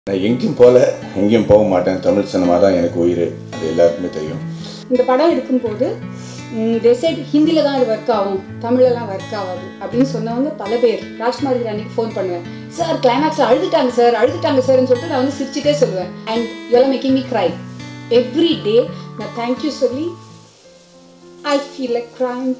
நான் எங்கேயும் போகல எங்கேயும் போக மாட்டேன் தமிழ் சினிமா தான் எனக்கு உயிர் அது எல்லாருக்குமே தெரியும் இந்த படம் எடுக்கும்போது டெசைட் ஹிந்தியில் தான் இது ஒர்க் ஆகும் தமிழ்லலாம் ஒர்க் ஆகாது அப்படின்னு சொன்னவங்க பல பேர் ராஜ்குமாரி ராணிக்கு ஃபோன் பண்ணுவேன் சார் கிளைமேக்ஸில் அழுதுட்டாங்க சார் அழுதுட்டாங்க சார்னு சொல்லிட்டு நான் வந்து சிரிச்சிட்டே சொல்லுவேன் and you're making me cry every day நான் தேங்க்யூ சொல்லி ஐ ஃபீல் லைக் க்ரைம்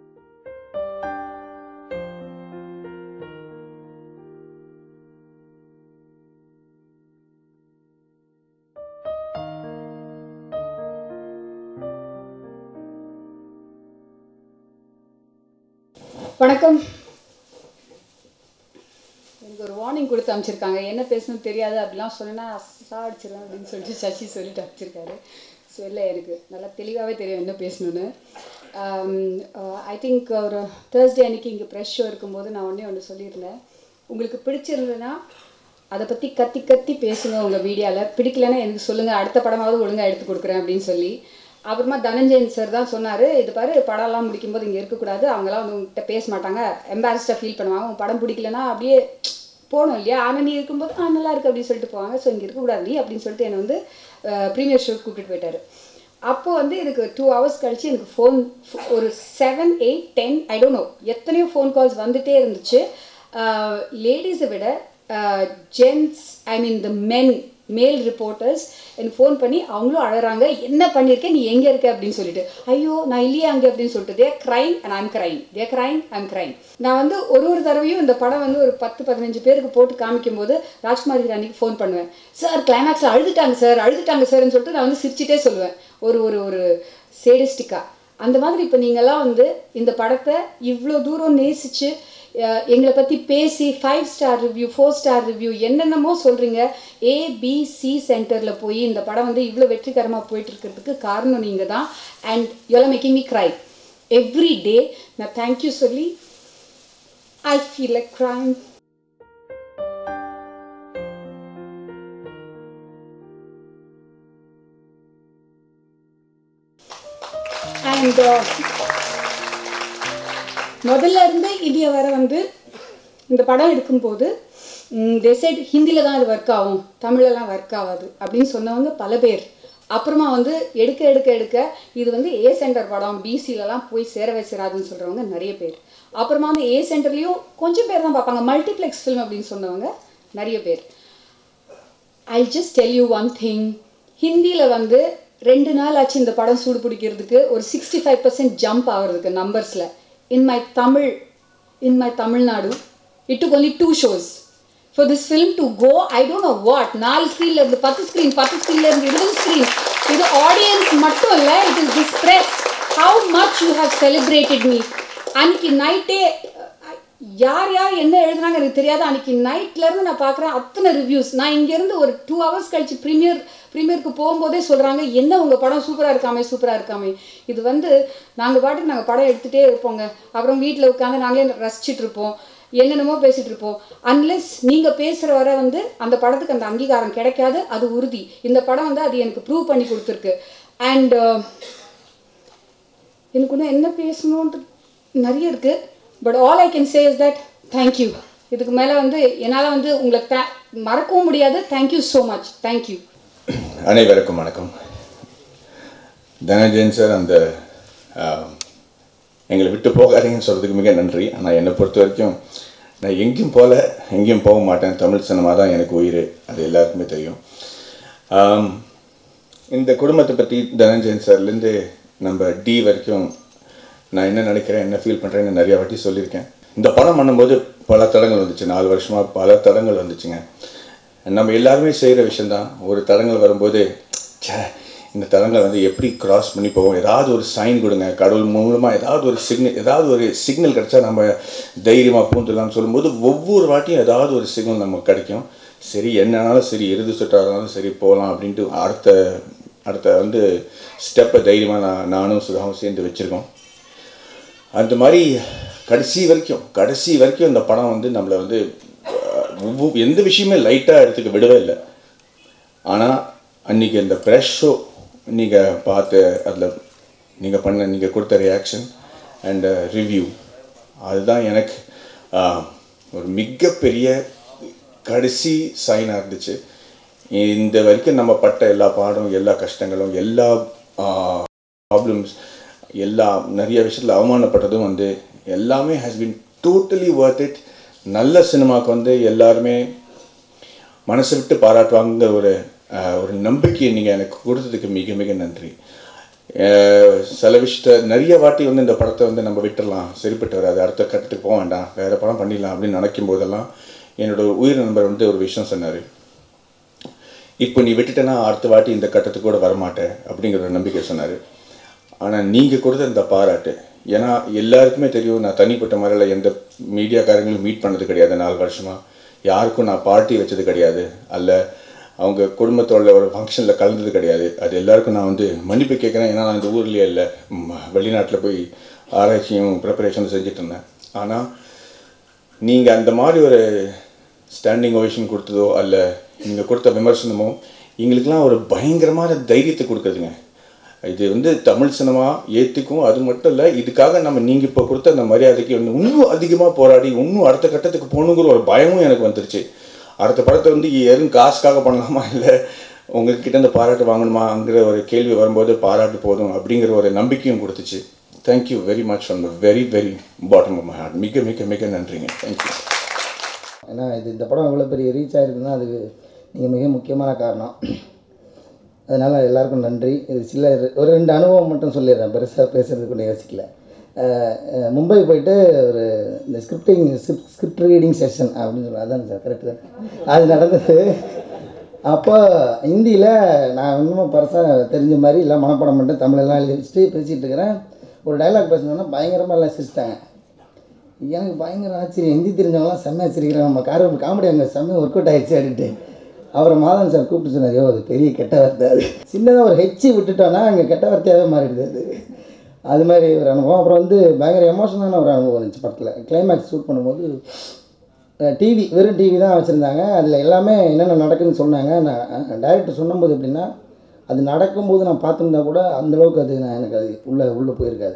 வணக்கம் எனக்கு ஒரு வார்னிங் கொடுத்து அமைச்சிருக்காங்க என்ன பேசணும்னு தெரியாது அப்படிலாம் சொன்னா சாடிச்சிருவேன் அப்படின்னு சொல்லிட்டு சசி சொல்லிட்டு அமைச்சிருக்காரு ஸோ இல்லை எனக்கு நல்லா தெளிவாகவே தெரியும் என்ன பேசணும்னு ஐ திங்க் ஒரு தேர்ஸ்டே அன்னைக்கு இங்கே ப்ரெஷ் ஷோ இருக்கும்போது நான் ஒன்றே ஒன்று சொல்லியிருந்தேன் உங்களுக்கு பிடிச்சிருந்ததுன்னா அதை பற்றி கத்தி கத்தி பேசுங்க உங்கள் வீடியோவில் பிடிக்கலன்னா எனக்கு சொல்லுங்கள் அடுத்த படமாவது ஒழுங்காக எடுத்து கொடுக்குறேன் அப்படின்னு சொல்லி அப்புறமா தனஞ்சயன் சார் தான் சொன்னார் இது பாரு படம்லாம் முடிக்கும்போது இங்கே இருக்கக்கூடாது அவங்களாம் வந்து உங்ககிட்ட பேச மாட்டாங்க எம்பாரஸ்டாக ஃபீல் பண்ணுவாங்க உன் படம் பிடிக்கலன்னா அப்படியே போகணும் இல்லையா ஆனால் நீ இருக்கும்போது ஆ நல்லா இருக்கு அப்படின்னு சொல்லிட்டு போவாங்க ஸோ இங்கே இருக்கக்கூடாது நீ அப்படின்னு சொல்லிட்டு என்னை வந்து ப்ரீமியர் ஷோ கூப்பிட்டு போயிட்டாரு அப்போ வந்து இதுக்கு டூ ஹவர்ஸ் கழிச்சு எனக்கு ஃபோன் ஒரு seven eight ten I don't know எத்தனையோ ஃபோன் கால்ஸ் வந்துட்டே இருந்துச்சு லேடிஸை விட ஜென்ட்ஸ் ஐ மீன் த மென் மேல் ரிப்போர்ட்டர்ஸ் எனக்கு ஃபோன் பண்ணி அவங்களும் அழகிறாங்க என்ன பண்ணியிருக்கேன் நீ எங்கே இருக்க அப்படின்னு சொல்லிட்டு ஐயோ நான் இல்லையே அங்கே அப்படின்னு சொல்லிட்டு they crime and I'm crime they crime I'm crime நான் வந்து ஒரு ஒரு தடவையும் இந்த படம் வந்து ஒரு பத்து பதினஞ்சு பேருக்கு போட்டு காமிக்கும் போது ராஜ்குமாரி ராணிக்கு ஃபோன் பண்ணுவேன் சார் கிளைமேக்ஸில் அழுதுட்டாங்க சார் அழுதுட்டாங்க சார்னு சொல்லிட்டு நான் வந்து சிரிச்சிட்டே சொல்லுவேன் ஒரு ஒரு ஒரு சேடிஸ்டிக்காக அந்த மாதிரி இப்போ நீங்கள்லாம் வந்து இந்த படத்தை இவ்வளோ தூரம் நேசித்து எங்களை பற்றி பேசி five star review four star review என்னென்னமோ சொல்கிறீங்க ஏபிசி சென்டரில் போய் இந்த படம் வந்து இவ்வளோ வெற்றிகரமாக போயிட்டு இருக்கிறதுக்கு காரணம் நீங்கள் தான் and you're making me cry every day நான் தேங்க்யூ சொல்லி I feel like crime and முதல்ல இருந்து இந்திய வர வந்து இந்த படம் எடுக்கும்போது டெசைட் ஹிந்தியில் தான் இது ஒர்க் ஆகும் தமிழ்லலாம் ஒர்க் ஆகாது அப்படின்னு சொன்னவங்க பல பேர் அப்புறமா வந்து எடுக்க எடுக்க எடுக்க இது வந்து ஏ சென்டர் படம் பிசிலலாம் போய் சேர வச்சிடாதுன்னு சொல்கிறவங்க நிறைய பேர் அப்புறமா வந்து ஏ சென்டர்லேயும் கொஞ்சம் பேர் தான் பார்ப்பாங்க மல்டிப்ளெக்ஸ் ஃபில்ம் அப்படின்னு சொன்னவங்க நிறைய பேர் I just tell you one thing ஹிந்தியில் வந்து ரெண்டு நாள் ஆச்சு இந்த படம் சூடு பிடிக்கிறதுக்கு ஒரு சிக்ஸ்டி ஃபைவ் பர்சன்ட் ஜம்ப் ஆகிறதுக்கு நம்பர்ஸில் in my Tamil in my Tamilnadu it took only two shows for this film to go I don't know what நாலு ஸ்க்ரீனில் இருந்து பத்து ஸ்க்ரீன் பத்து ஸ்க்ரீனில் இருந்து இருபது ஸ்க்ரீன் இது ஆடியன்ஸ் மட்டும் இல்லை it is this press how much you have celebrated me அன்னைக்கு நைட்டே யார் யார் என்ன எழுதுனாங்க எனக்கு தெரியாது அன்றைக்கி நைட்லேருந்து நான் பார்க்குறேன் அத்தனை ரிவ்யூஸ் நான் இங்கேருந்து ஒரு டூ ஹவர்ஸ் கழிச்சு ப்ரீமியர் ப்ரீமியருக்கு போகும்போதே சொல்கிறாங்க என்ன உங்கள் படம் சூப்பராக இருக்காமே சூப்பராக இருக்காமே இது வந்து நாங்கள் பாட்டுக்கு நாங்கள் படம் எடுத்துகிட்டே இருப்போங்க அப்புறம் வீட்டில் உட்காந்து நாங்களே ரசிச்சுட்டு இருப்போம் என்னென்னமோ பேசிகிட்டு இருப்போம் அன்லெஸ் நீங்கள் பேசுகிற வரை வந்து அந்த படத்துக்கு அந்த அங்கீகாரம் கிடைக்காது அது உறுதி இந்த படம் வந்து அது எனக்கு ப்ரூவ் பண்ணி கொடுத்துருக்கு அண்ட் எனக்கு இன்னும் என்ன பேசணுன்ட்டு நிறைய இருக்குது but all I can say is that thank you இதுக்கு மேலே வந்து என்னால் வந்து உங்களை தே மறக்கவும் முடியாது தேங்க்யூ ஸோ மச் தேங்க்யூ அனைவருக்கும் வணக்கம் தனஞ்சயன் சார் அந்த எங்களை விட்டு போகாதீங்கன்னு சொல்கிறதுக்கு மிக நன்றி ஆனால் என்னை பொறுத்த வரைக்கும் நான் எங்கேயும் போகல எங்கேயும் போக மாட்டேன் தமிழ் சினிமா தான் எனக்கு உயிர் அது எல்லாருக்குமே தெரியும் இந்த குடும்பத்தை பற்றி தனஞ்சயன் சார்லேருந்து நம்ம டி வரைக்கும் நான் என்ன நினைக்கிறேன் என்ன ஃபீல் பண்ணுறேன்னு நிறையா வாட்டி சொல்லியிருக்கேன் இந்த படம் பண்ணும்போது பல தடங்கள் வந்துச்சு நாலு வருஷமாக பல தடங்கள் வந்துச்சுங்க நம்ம எல்லாருமே செய்கிற விஷயந்தான் ஒரு தடங்கள் வரும்போது சே இந்த தடங்களை வந்து எப்படி கிராஸ் பண்ணி போவோம் ஏதாவது ஒரு சைன் கொடுங்க கடவுள் மூலமாக ஏதாவது ஒரு சிக்னல் ஏதாவது ஒரு சிக்னல் கிடச்சா நம்ம தைரியமாக பூந்துடலாம்னு சொல்லும்போது ஒவ்வொரு வாட்டியும் ஏதாவது ஒரு சிக்னல் நமக்கு கிடைக்கும் சரி என்னன்னாலும் சரி எருது சுட்டாக இருந்தாலும் சரி போகலாம் அப்படின்ட்டு அடுத்த அடுத்த வந்து ஸ்டெப்பை தைரியமாக நான் நானும் சுதாவும் சேர்ந்து வச்சுருக்கோம் அந்த மாதிரி கடைசி வரைக்கும் கடைசி வரைக்கும் இந்த படம் வந்து நம்மளை வந்து ஒவ்வொரு எந்த விஷயமே லைட்டாக எடுத்துக்க விடவே இல்லை ஆனால் அன்றைக்கி அந்த ப்ரெஷ் ஷோ நீங்கள் பார்த்து அதில் நீங்கள் பண்ண நீங்கள் கொடுத்த ரியாக்ஷன் அண்ட் ரிவ்யூ அதுதான் எனக்கு ஒரு மிகப்பெரிய கடைசி சைனாக இருந்துச்சு இந்த வரைக்கும் நம்ம பட்ட எல்லா பாடும் எல்லா கஷ்டங்களும் எல்லா ப்ராப்ளம்ஸ் எல்லா நிறைய விஷயத்தில் அவமானப்பட்டதும் வந்து எல்லாமே has been totally worth it நல்ல சினிமாவுக்கு வந்து எல்லாருமே மனசு விட்டு பாராட்டுவாங்கிற ஒரு ஆஹ், ஒரு நம்பிக்கையை நீங்கள் எனக்கு கொடுத்ததுக்கு மிக மிக நன்றி ஆஹ், சில விஷயத்த நிறைய வாட்டி வந்து இந்த படத்தை வந்து நம்ம விட்டுடலாம் சரிப்பட்டு வராது அடுத்த கட்டத்துக்கு போக வேண்டாம் வேறு படம் பண்ணிடலாம் அப்படின்னு நினைக்கும் போதெல்லாம் என்னோட உயிர் நண்பர் வந்து ஒரு விஷயம் சொன்னார் இப்போ நீ விட்டுட்டேன்னா அடுத்த வாட்டி இந்த கட்டத்துக்கு கூட வரமாட்டேன் அப்படிங்கிற ஒரு நம்பிக்கை சொன்னார் ஆனால் நீங்கள் கொடுத்த இந்த பாராட்டு ஏன்னா எல்லாருக்குமே தெரியும் நான் தனிப்பட்ட முறையில் எந்த மீடியாக்காரங்களும் மீட் பண்ணது கிடையாது நாலு வருஷமாக யாருக்கும் நான் பார்ட்டி வச்சது கிடையாது அல்ல அவங்க குடும்பத்தோட ஒரு ஃபங்க்ஷனில் கலந்தது கிடையாது அது எல்லாருக்கும் நான் வந்து மன்னிப்பு கேட்குறேன் ஏன்னா நான் இந்த ஊர்லேயே இல்லை வெளிநாட்டில் போய் ஆராய்ச்சியும் ப்ரிப்பரேஷனும் செஞ்சுட்டு இருந்தேன் ஆனால் நீங்கள் அந்த மாதிரி ஒரு ஸ்டாண்டிங் ஓவேஷன் கொடுத்ததோ அல்ல நீங்கள் கொடுத்த விமர்சனமோ எங்களுக்கெல்லாம் ஒரு பயங்கரமான தைரியத்தை கொடுக்குதுங்க இது வந்து தமிழ் சினிமா ஏற்றுக்கும் அது மட்டும் இல்லை இதுக்காக நம்ம நீங்கள் இப்போ கொடுத்த அந்த மரியாதைக்கு இன்னும் இன்னும் அதிகமாக போராடி இன்னும் அடுத்த கட்டத்துக்கு போகணுங்கிற ஒரு பயமும் எனக்கு வந்துருச்சு அடுத்த படத்தை வந்து எதுவும் காசுக்காக பண்ணலாமா இல்லை உங்ககிட்ட இந்த பாராட்டு வாங்கணுமாங்கிற ஒரு கேள்வி வரும்போது பாராட்டு போதும் அப்படிங்கிற ஒரு நம்பிக்கையும் கொடுத்துச்சு thank you very much from the very very bottom of my heart மிக மிக மிக நன்றிங்க தேங்க்யூ ஏன்னா இது இந்த படம் இவ்வளோ பெரிய ரீச் ஆகிருக்குன்னா அதுக்கு நீங்கள் மிக முக்கியமான காரணம் அதனால் எல்லாருக்கும் நன்றி இது சில ஒரு ரெண்டு அனுபவம் மட்டும் சொல்லிடுறேன் பெருசாக பேசுகிறதுக்கு ஒன்றும் யோசிக்கல அஹ், அஹ், மும்பை போயிட்டு ஒரு இந்த ஸ்கிரிப்டிங் ஸ்கிரிப்ட் ரீடிங் செஷன் அப்படின்னு சொல்லுவேன் அதான் சார் கரெக்டு தான் அது நடந்தது அப்போ ஹிந்தியில் நான் இன்னும் பெருசாக தெரிஞ்ச மாதிரி இல்லை மனப்பாடம் பண்ணிட்டு தமிழெல்லாம் எழுதி வச்சுட்டு பேசிகிட்டு இருக்கிறேன் ஒரு டைலாக் பேசணுன்னா பயங்கரமாக எல்லாம் சிரிச்சிட்டாங்க எனக்கு பயங்கர ஆச்சரியம் ஹிந்தி தெரிஞ்சவங்களாம் செம்ம ஆச்சரிக்கிறேன் நம்ம கார காமெடி அங்கே செம்ம ஒர்க் அவுட் ஆகிடுச்சு அப்படின்ட்டு அவரை மாதன் சார் கூப்பிட்டு சொன்னார் யோ அது பெரிய கெட்ட வார்த்தை அது சின்னதாக ஒரு ஹெச்சு விட்டுட்டோன்னா அங்கே கெட்ட வார்த்தையாகவே மாறிடுது அது அது மாதிரி ஒரு அனுபவம் அப்புறம் வந்து பயங்கர எமோஷனான ஒரு அனுபவம் இருந்துச்சு படத்தில் கிளைமேக்ஸ் ஷூட் பண்ணும்போது டிவி வெறும் டிவி தான் வச்சுருந்தாங்க அதில் எல்லாமே என்னென்ன நடக்குதுன்னு சொன்னாங்க நான் டைரக்டர் சொன்னபோது எப்படின்னா அது நடக்கும்போது நான் பார்த்துருந்தா கூட அந்தளவுக்கு அது நான் எனக்கு அது உள்ளே உள்ளே போயிருக்காது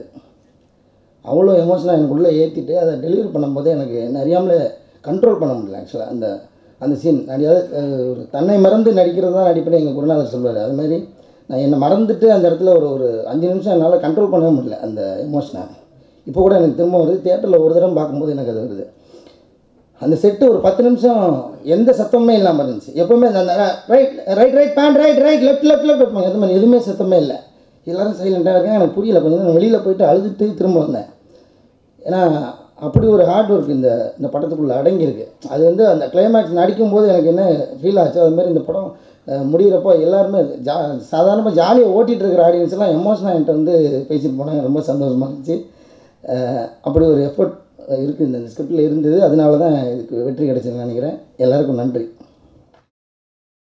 அவ்வளோ எமோஷனாக எனக்கு உள்ளே ஏற்றிட்டு அதை டெலிவரி பண்ணும்போது எனக்கு என்ன அறியாமலே கண்ட்ரோல் பண்ண முடியல ஆக்சுவலாக அந்த அந்த சீன் நிறையாவது ஒரு தன்னை மறந்து நடிக்கிறது தான் நடிப்பேன் எங்கள் குருநாதர் சொல்வார் அது மாதிரி நான் என்னை மறந்துட்டு அந்த இடத்துல ஒரு ஒரு அஞ்சு நிமிஷம் என்னால் கண்ட்ரோல் பண்ணவே முடியல அந்த எமோஷனை இப்போ கூட எனக்கு திரும்ப வருது தேட்டரில் ஒரு தடவை பார்க்கும்போது எனக்கு அது வருது அந்த செட்டு ஒரு பத்து நிமிஷம் எந்த சத்தமுமே இல்லாமல் இருந்துச்சு எப்போவுமே அந்த right right right band right right left left left வைப்பாங்க எந்த மாதிரி எதுவுமே சத்தமே இல்லை எல்லாரும் சைலண்ட்டாக இருக்காங்க எனக்கு புரியல கொஞ்சம் நேரம் வெளியில் போயிட்டு அழுதுட்டு திரும்ப வந்தேன் ஏன்னா அப்படி ஒரு ஹார்ட் ஒர்க் இந்த இந்த படத்துக்குள்ளே அடங்கியிருக்கு அது வந்து அந்த கிளைமேக்ஸ் நடிக்கும்போது எனக்கு என்ன ஃபீல் ஆச்சு அது மாதிரி இந்த படம் அஹ், முடியிறப்போ எல்லாருமே ஜா சாதாரணமாக ஜாலியாக ஓட்டிகிட்டு இருக்கிற ஆடியன்ஸ் எல்லாம் எமோஷனாக என்கிட்ட வந்து பேசிட்டு போனாங்க ரொம்ப சந்தோஷமாக இருந்துச்சு அஹ், அப்படி ஒரு எஃபர்ட் இருக்குது இந்த ஸ்கிரிப்டில் இருந்தது அதனால தான் இதுக்கு வெற்றி கிடைச்சதுன்னு நினைக்கிறேன் எல்லாருக்கும் நன்றி